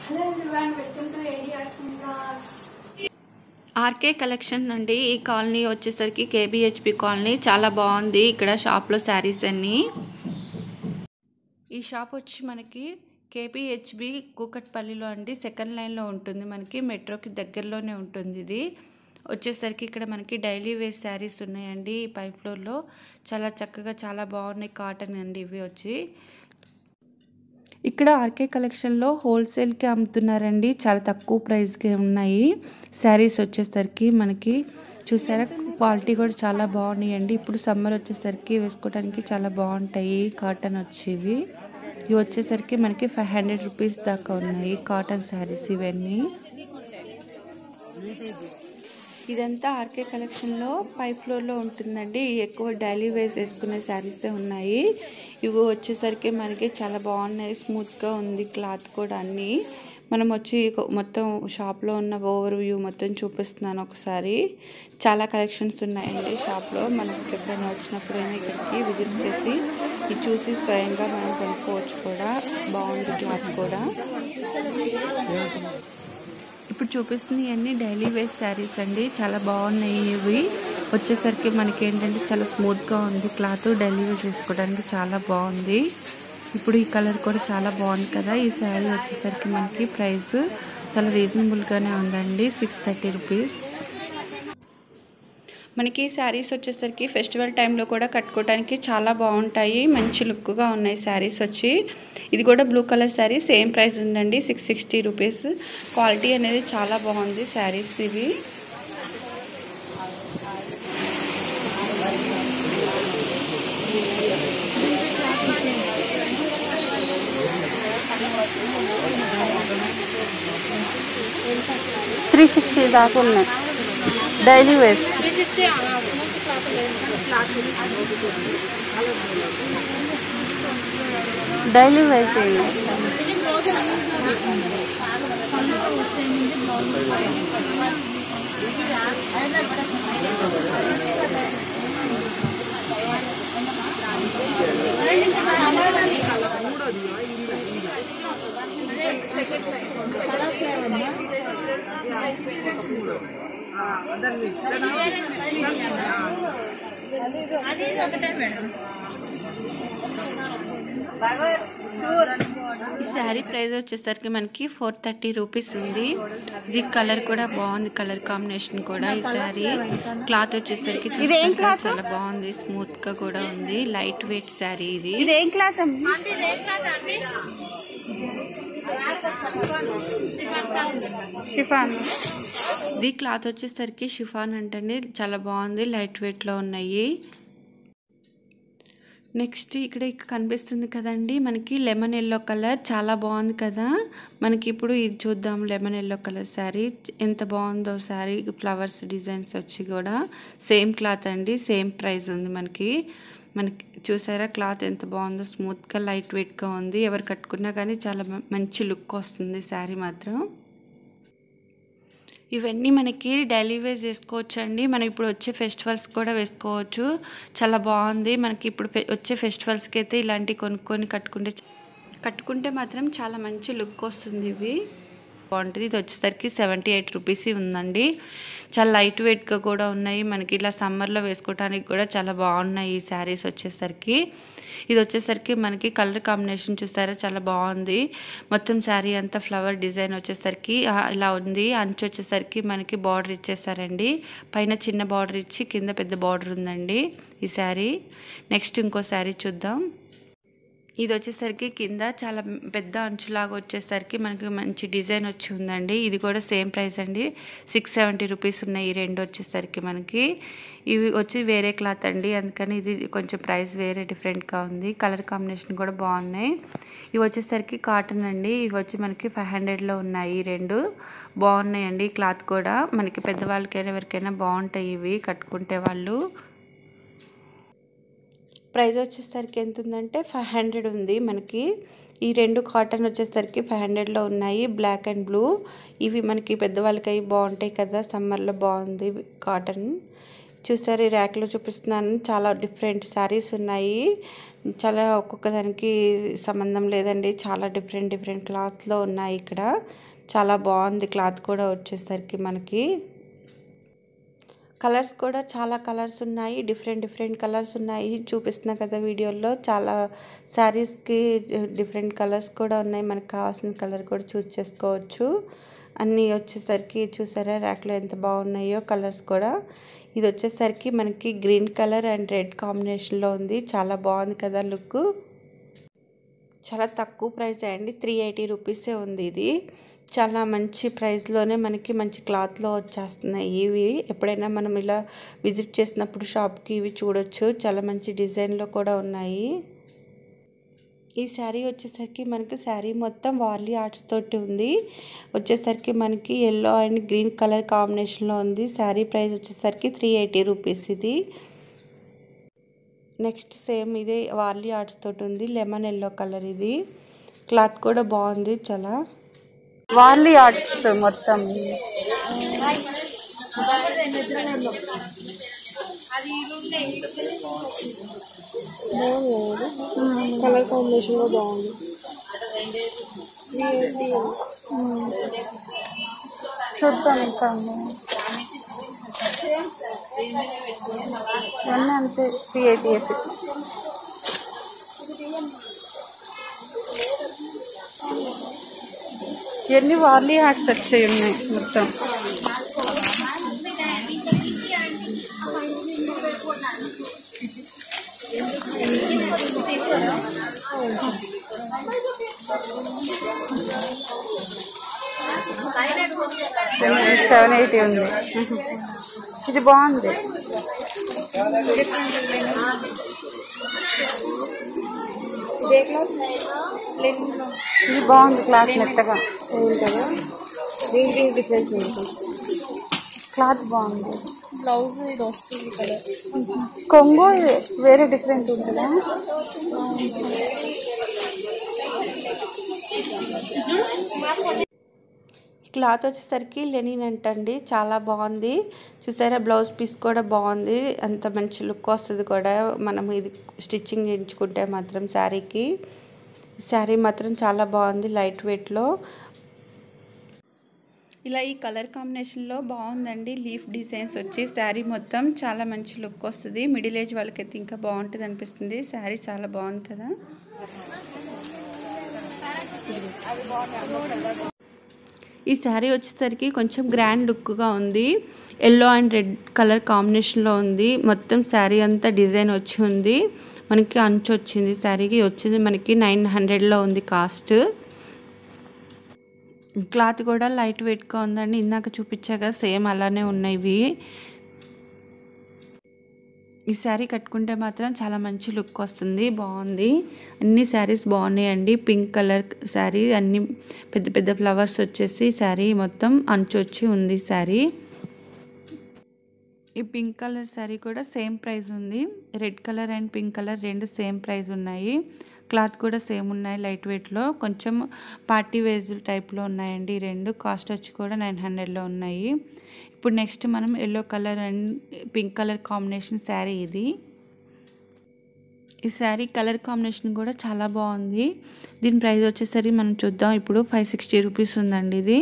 Hello everyone welcome to A D arts and blogs R K collection అండి ఈ colony వచ్చేసరికి KBHP colony చాలా బాగుంది ఇక్కడ షాప్లో శారీస్ అన్నీ ఈ షాప్ వచ్చి మనకి కేపీహెచ్బి కూకట్పల్లిలో అండి సెకండ్ లైన్లో ఉంటుంది మనకి మెట్రోకి దగ్గరలోనే ఉంటుంది ఇది వచ్చేసరికి ఇక్కడ మనకి డైలీ వేర్ శారీస్ ఉన్నాయండి ఈ పై ఫ్లోర్లో చాలా చక్కగా చాలా బాగున్నాయి కాటన్ అండి ఇవి వచ్చి ఇక్కడ ఆర్కే కలెక్షన్లో హోల్సేల్కి అమ్ముతున్నారండి చాలా తక్కువ ప్రైస్కి ఉన్నాయి శారీస్ వచ్చేసరికి మనకి చూసారా క్వాలిటీ కూడా చాలా బాగున్నాయండి ఇప్పుడు సమ్మర్ వచ్చేసరికి వేసుకోవడానికి చాలా బాగుంటాయి కాటన్ వచ్చేవి ఇవి వచ్చేసరికి మనకి ఫైవ్ హండ్రెడ్ రూపీస్ దాకా ఉన్నాయి కాటన్ శారీస్ ఇవన్నీ ఇదంతా ఆర్కే కలెక్షన్లో పై ఫ్లోర్లో ఉంటుందండి ఎక్కువ డైలీ వేస్ వేసుకునే శారీసే ఉన్నాయి ఇవి వచ్చేసరికి మనకి చాలా బాగున్నాయి స్మూత్గా ఉంది క్లాత్ కూడా అన్నీ మనం వచ్చి ఒక- మొత్తం షాప్లో ఉన్న ఓవర్ వ్యూ మొత్తం చూపిస్తున్నాను ఒకసారి చాలా కలెక్షన్స్ ఉన్నాయండి షాప్లో మనకి ఎప్పుడైనా వచ్చినప్పుడైనా ఇక్కడికి విజిట్ చేసి ఇది చూసి స్వయంగా మనం కొనుక్కోవచ్చు కూడా బాగుంది క్లాత్ కూడా ఇప్పుడు చూపిస్తున్న ఇవన్నీ డైలీ వేర్ శారీస్ అండి చాలా బాగున్నాయి ఇవి వచ్చేసరికి మనకి ఏంటంటే చాలా స్మూత్గా ఉంది క్లాత్ డైలీ వేర్ చేసుకోవడానికి చాలా బాగుంది ఇప్పుడు ఈ కలర్ కూడా చాలా బాగుంది కదా ఈ శారీ వచ్చేసరికి మనకి ప్రైస్ చాలా రీజనబుల్గానే ఉందండి సిక్స్ థర్టీ రూపీస్ మనకి శారీస్ వచ్చేసరికి ఫెస్టివల్ టైంలో కూడా కట్టుకోవడానికి చాలా బాగుంటాయి మంచి లుక్గా ఉన్నాయి శారీస్ వచ్చి ఇది కూడా blue colour sari same price ఉందండి సిక్స్ సిక్స్టీ రూపీస్ క్వాలిటీ అనేది చాలా బాగుంది శారీస్ ఇవి త్రీ సిక్స్టీ దాకా ఉన్నాయి డైలీ వేస్ డైలీ వేస్ ఇవి. ఈ శారీ ప్రైస్ వచ్చేసరికి మనకి ఫోర్ థర్టీ రూపీస్ ఉంది ఇది కలర్ కూడా బాగుంది కలర్ కాంబినేషన్ కూడా ఈ శారీ క్లాత్ వచ్చేసరికి చూస్తే చాలా బాగుంది స్మూత్ గా కూడా ఉంది లైట్ వెయిట్ శారీ ఇది ఇదేం క్లాత్ అమ్మా? షిఫాన్ ఇది క్లాత్ వచ్చేసరికి షిఫాన్ అంటే చాలా బాగుంది లైట్ వెయిట్ లో ఉన్నాయి నెక్స్ట్ ఇక్కడ ఇక కనిపిస్తుంది కదండి మనకి లెమన్ ఎల్లో కలర్ చాలా బాగుంది కదా మనకి ఇప్పుడు ఇది చూద్దాం లెమన్ ఎల్లో కలర్ శారీ ఎంత బాగుందో శారీ ఫ్లవర్స్ డిజైన్స్ వచ్చి కూడా సేమ్ క్లాత్ అండి సేమ్ ప్రైస్ ఉంది మనకి మనకి చూసారా క్లాత్ ఎంత బాగుందో స్మూత్గా లైట్ వెయిట్గా ఉంది ఎవరు కట్టుకున్నా కానీ చాలా మ- మంచి లుక్ వస్తుంది శారీ మాత్రం ఇవన్నీ మనకి డైలీ వేస్ వేసుకోవచ్చు అండి మనం ఇప్పుడు వచ్చే ఫెస్టివల్స్ కూడా వేసుకోవచ్చు చాలా బాగుంది మనకి ఇప్పుడు ఫె- వచ్చే ఫెస్టివల్స్కి అయితే ఇలాంటివి కొనుక్కొని కట్టుకుంటే కట్టుకుంటే మాత్రం చాలా మంచి లుక్ వస్తుంది ఇవి బాగుంటుంది ఇది వచ్చేసరికి సెవెంటీ ఎయిట్ రూపీస్ ఉందండి చాలా లైట్ వెయిట్గా కూడా ఉన్నాయి మనకి ఇలా సమ్మర్లో వేసుకోవడానికి కూడా చాలా బాగున్నాయి ఈ శారీస్ వచ్చేసరికి ఇది వచ్చేసరికి మనకి కలర్ కాంబినేషన్ చూస్తారా చాలా బాగుంది మొత్తం శారీ అంతా ఫ్లవర్ డిజైన్ వచ్చేసరికి ఆ, ఇలా ఉంది అంచు వచ్చేసరికి మనకి బార్డర్ ఇచ్చేసారండి పైన చిన్న బార్డర్ ఇచ్చి కింద పెద్ద బార్డర్ ఉందండి ఈ శారీ నెక్స్ట్ ఇంకో శారీ చూద్దాం ఇది వచ్చేసరికి కింద చాలా పెద్ద అంచులాగా వచ్చేసరికి మనకి మంచి డిజైన్ వచ్చి ఉందండి ఇది కూడా సేమ్ ప్రైస్ అండి సిక్స్ సెవెంటీ రూపీస్ ఉన్నాయి ఈ రెండు వచ్చేసరికి మనకి ఇవి వచ్చి వేరే క్లాత్ అండి అందుకని ఇది కొంచెం ప్రైస్ వేరే డిఫరెంట్గా ఉంది కలర్ కాంబినేషన్ కూడా బాగున్నాయి ఇవి వచ్చేసరికి కాటన్ అండి ఇవి వచ్చి మనకి ఫైవ్ హండ్రెడ్లో ఉన్నాయి ఈ రెండు బాగున్నాయండి క్లాత్ కూడా మనకి పెద్దవాళ్ళకైనా ఎవరికైనా బాగుంటాయి ఇవి కట్టుకుంటే వాళ్ళు ప్రైస్ వచ్చేసరికి ఎంత ఉందంటే ఫైవ్ హండ్రెడ్ ఉంది మనకి ఈ రెండు కాటన్ వచ్చేసరికి ఫైవ్ హండ్రెడ్లో ఉన్నాయి బ్లాక్ అండ్ బ్లూ ఇవి మనకి పెద్దవాళ్ళకి అవి బాగుంటాయి కదా సమ్మర్లో బాగుంది కాటన్ చూసారు ఈ ర్యాక్లో చూపిస్తున్నాను చాలా డిఫరెంట్ శారీస్ ఉన్నాయి చాలా ఒక్కొక్క దానికి సంబంధం లేదండి చాలా డిఫరెంట్ డిఫరెంట్ క్లాత్లో ఉన్నాయి ఇక్కడ చాలా బాగుంది క్లాత్ కూడా వచ్చేసరికి మనకి కలర్స్ కూడా చాలా కలర్స్ ఉన్నాయి డిఫరెంట్ డిఫరెంట్ కలర్స్ ఉన్నాయి చూపిస్తున్నా కదా వీడియోలో చాలా శారీస్కి డిఫరెంట్ కలర్స్ కూడా ఉన్నాయి మనకు కావాల్సిన కలర్ కూడా చూస్ చేసుకోవచ్చు అన్నీ వచ్చేసరికి చూసారా ర్యాక్లో ఎంత బాగున్నాయో కలర్స్ కూడా ఇది వచ్చేసరికి మనకి గ్రీన్ కలర్ అండ్ రెడ్ కాంబినేషన్లో ఉంది చాలా బాగుంది కదా లుక్ చాలా తక్కువ ప్రైస్ అండి త్రీ ఎయిటీ రూపీసే ఉంది ఇది చాలా మంచి ప్రైస్లోనే మనకి మంచి క్లాత్లో వచ్చేస్తున్నాయి ఇవి ఎప్పుడైనా మనం ఇలా విజిట్ చేసినప్పుడు షాప్కి ఇవి చూడొచ్చు చాలా మంచి డిజైన్లో కూడా ఉన్నాయి ఈ శారీ వచ్చేసరికి మనకి శారీ మొత్తం వార్లీ ఆర్ట్స్ తోటి ఉంది వచ్చేసరికి మనకి ఎల్లో అండ్ గ్రీన్ కలర్ కాంబినేషన్లో ఉంది శారీ ప్రైస్ వచ్చేసరికి త్రీ ఎయిటీ రూపీస్ ఇది నెక్స్ట్ సేమ్ ఇదే వార్లీ ఆర్ట్స్ తోటి ఉంది లెమన్ ఎల్లో కలర్ ఇది క్లాత్ కూడా బాగుంది చాలా వార్లీ ఆర్ట్స్ మొత్తం కలర్ కాంబినేషన్ కూడా బాగుంది చూద్దాం ఇంకా ఇవన్నీ అంతే త్రీ ఎయిటీ ఎయిట్ ఇవన్నీ వార్లీ హాట్స్ వచ్చాయి ఉన్నాయి మొత్తం సెవెన్ ఎయిటీ ఉంది ఇది బాగుంది ఇది బాగుంది క్లాత్ మెత్తగా కదా దీనికి డిఫరెన్స్ ఉంది క్లాత్ బాగుంది బ్లౌజ్ ఇది వస్తుంది కలర్ కొంగు వేరే డిఫరెంట్ ఉంటుందా క్లాత్ వచ్చేసరికి లెనిన్ అంటండి చాలా బాగుంది చూసారా బ్లౌజ్ పీస్ కూడా బాగుంది అంత మంచి లుక్ వస్తుంది కూడా మనం ఇది స్టిచ్చింగ్ చేయించుకుంటే మాత్రం శారీకి శారీ మాత్రం చాలా బాగుంది లైట్ వెయిట్లో ఇలా ఈ కలర్ కాంబినేషన్లో బాగుందండి లీఫ్ డిజైన్స్ వచ్చి శారీ మొత్తం చాలా మంచి లుక్ వస్తుంది మిడిల్ ఏజ్ వాళ్ళకైతే ఇంకా బాగుంటుంది అనిపిస్తుంది శారీ చాలా బాగుంది కదా ఈ శారీ వచ్చేసరికి కొంచెం గ్రాండ్ లుక్గా ఉంది ఎల్లో అండ్ రెడ్ కలర్ కాంబినేషన్లో ఉంది మొత్తం శారీ అంతా డిజైన్ వచ్చి ఉంది మనకి అంచు వచ్చింది శారీకి వచ్చింది మనకి నైన్ హండ్రెడ్లో ఉంది కాస్ట్ క్లాత్ కూడా లైట్ వెయిట్గా ఉందండి ఇందాక చూపించాక సేమ్ అలానే ఉన్నాయి ఇవి ఈ శారీ కట్టుకుంటే మాత్రం చాలా మంచి లుక్ వస్తుంది బాగుంది అన్ని శారీస్ బాగున్నాయండి పింక్ కలర్ శారీ అన్ని పెద్ద పెద్ద ఫ్లవర్స్ వచ్చేసి శారీ మొత్తం అంచు వచ్చి ఉంది శారీ ఈ పింక్ కలర్ శారీ కూడా సేమ్ ప్రైస్ ఉంది red colour and pink colour రెండు సేమ్ ప్రైస్ ఉన్నాయి క్లాత్ కూడా సేమ్ ఉన్నాయి లైట్ వెయిట్లో కొంచెం పార్టీ వేజ్ టైప్లో ఉన్నాయండి ఈ రెండు కాస్ట్ వచ్చి కూడా నైన్ హండ్రెడ్లో ఉన్నాయి ఇప్పుడు నెక్స్ట్ మనం yellow colour and pink colour combination sari ఇది ఈ శారీ కలర్ కాంబినేషన్ కూడా చాలా బాగుంది దీని ప్రైస్ వచ్చేసరికి మనం చూద్దాం ఇప్పుడు ఫైవ్ సిక్స్టీ రూపీస్ ఉందండి ఇది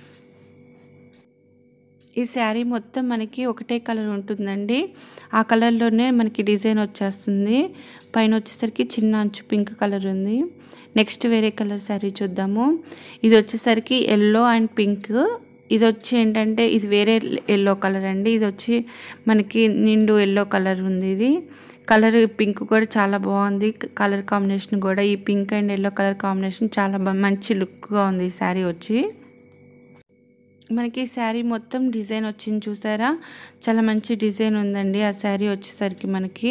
ఈ శారీ మొత్తం మనకి ఒకటే కలర్ ఉంటుందండి ఆ కలర్లోనే మనకి డిజైన్ వచ్చేస్తుంది పైన వచ్చేసరికి చిన్న అంచు పింక్ కలర్ ఉంది నెక్స్ట్ వేరే కలర్ శారీ చూద్దాము ఇది వచ్చేసరికి ఎల్లో అండ్ పింక్ ఇది వచ్చి ఏంటంటే ఇది వేరే ఎల్లో కలర్ అండి ఇది వచ్చి మనకి నిండు ఎల్లో కలర్ ఉంది ఇది కలర్ పింక్ కూడా చాలా బాగుంది కలర్ కాంబినేషన్ కూడా ఈ pink and yellow colour combination చాలా బా- మంచి లుక్గా ఉంది ఈ శారీ వచ్చి మనకి శారీ మొత్తం డిజైన్ వచ్చింది చూసారా చాలా మంచి డిజైన్ ఉందండి ఆ శారీ వచ్చేసరికి మనకి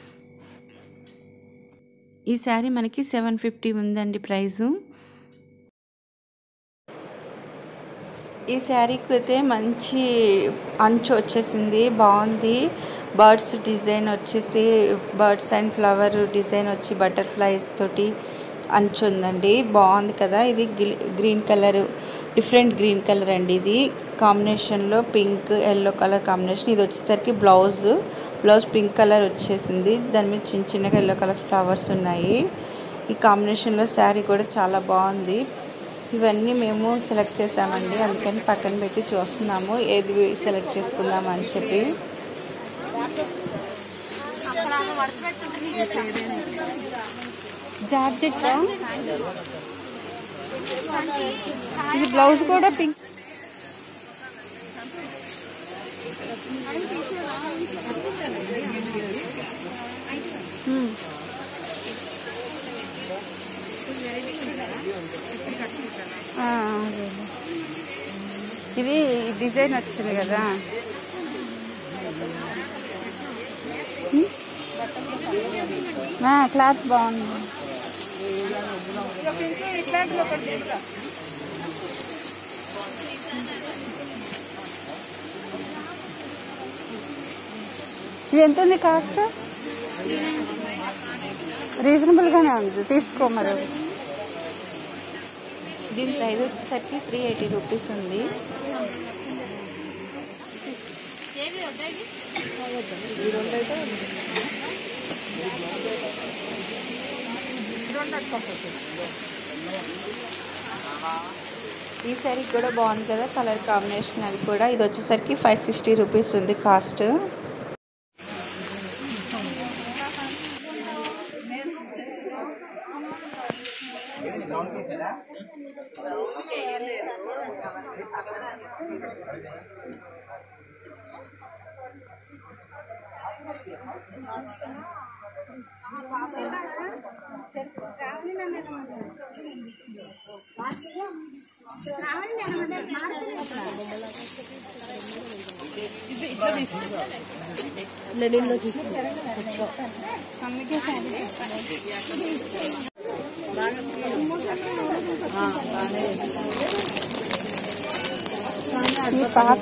ఈ శారీ మనకి సెవెన్ ఫిఫ్టీ ఉందండి ప్రైజు ఈ శారీకి అయితే మంచి అంచు వచ్చేసింది బాగుంది బర్డ్స్ డిజైన్ వచ్చేసి బర్డ్స్ అండ్ ఫ్లవర్ డిజైన్ వచ్చి బటర్ఫ్లైస్ తోటి అంచు ఉందండి బాగుంది కదా ఇది గిల్- green colour different green colour అండి ఇది కాంబినేషన్లో పింక్ ఎల్లో కలర్ కాంబినేషన్ ఇది వచ్చేసరికి బ్లౌజ్ బ్లౌజ్ పింక్ కలర్ వచ్చేసింది దాని మీద చిన్న చిన్నగా ఎల్లో కలర్ ఫ్లవర్స్ ఉన్నాయి ఈ కాంబినేషన్లో శారీ కూడా చాలా బాగుంది ఇవన్నీ మేము సెలెక్ట్ చేస్తామండి అందుకని పక్కన పెట్టి చూస్తున్నాము ఏది సెలెక్ట్ చేసుకుందాం అని చెప్పి జార్జెట్ ఇది బ్లౌజ్ కూడా పింక్ హ్మ్. ఆ, అదే. ఇది డిజైన్ వచ్చింది కదా హ్మ్? ఆ, క్లాత్ బాగుంది ఇది ఎంత ఉంది కాస్ట్ రీజనబుల్ గానే ఉంది తీసుకో మరి దీని ప్రైస్ వచ్చేసరికి త్రీ ఎయిటీ రూపీస్ ఉంది ఈ శారీ కూడా బాగుంది కదా కలర్ కాంబినేషన్ అది కూడా ఇది వచ్చేసరికి ఫైవ్ సిక్స్టీ రూపీస్ ఉంది కాస్ట్ లెనిన్లో తీసుకుంటా ఈ పాత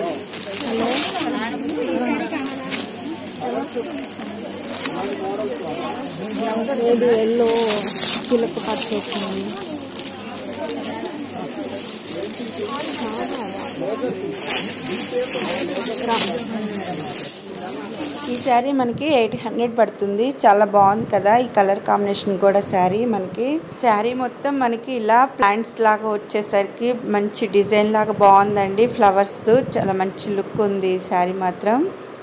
ఏది ఎల్లో చిలక పట్టు వచ్చింది ఈ శారీ మనకి ఎయిట్ హండ్రెడ్ పడుతుంది చాలా బాగుంది కదా ఈ కలర్ కాంబినేషన్ కూడా శారీ మనకి శారీ మొత్తం మనకి ఇలా ప్లాంట్స్ లాగా వచ్చేసరికి మంచి డిజైన్ లాగా బాగుందండి ఫ్లవర్స్తో చాలా మంచి లుక్ ఉంది ఈ శారీ మాత్రం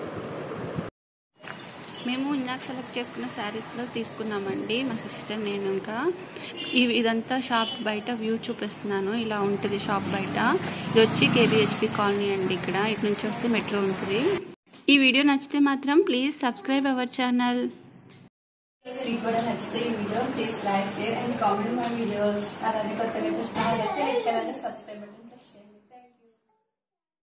మేము ఇందాక సెలెక్ట్ చేసుకున్న శారీస్లో తీసుకున్నామండి మా సిస్టర్ నేను ఇంకా ఇవి ఇదంతా షాప్ బయట వ్యూ చూపిస్తున్నాను ఇలా ఉంటుంది షాప్ బయట ఇది వచ్చి కేబిహెచ్పి కాలనీ అండి ఇక్కడ ఇటు నుంచి వస్తే మెట్రో ఉంటుంది ఈ వీడియో నచ్చితే మాత్రం ప్లీజ్ సబ్స్క్రైబ్ అవర్ ఛానల్ మీకు కూడా నచ్చితే ఈ video please like share and comment మా వీడియోస్ అలానే కొత్తగా చూసిన వాళ్ళైతే red colour subscribe button press చేయండి థ్యాంక్ యూ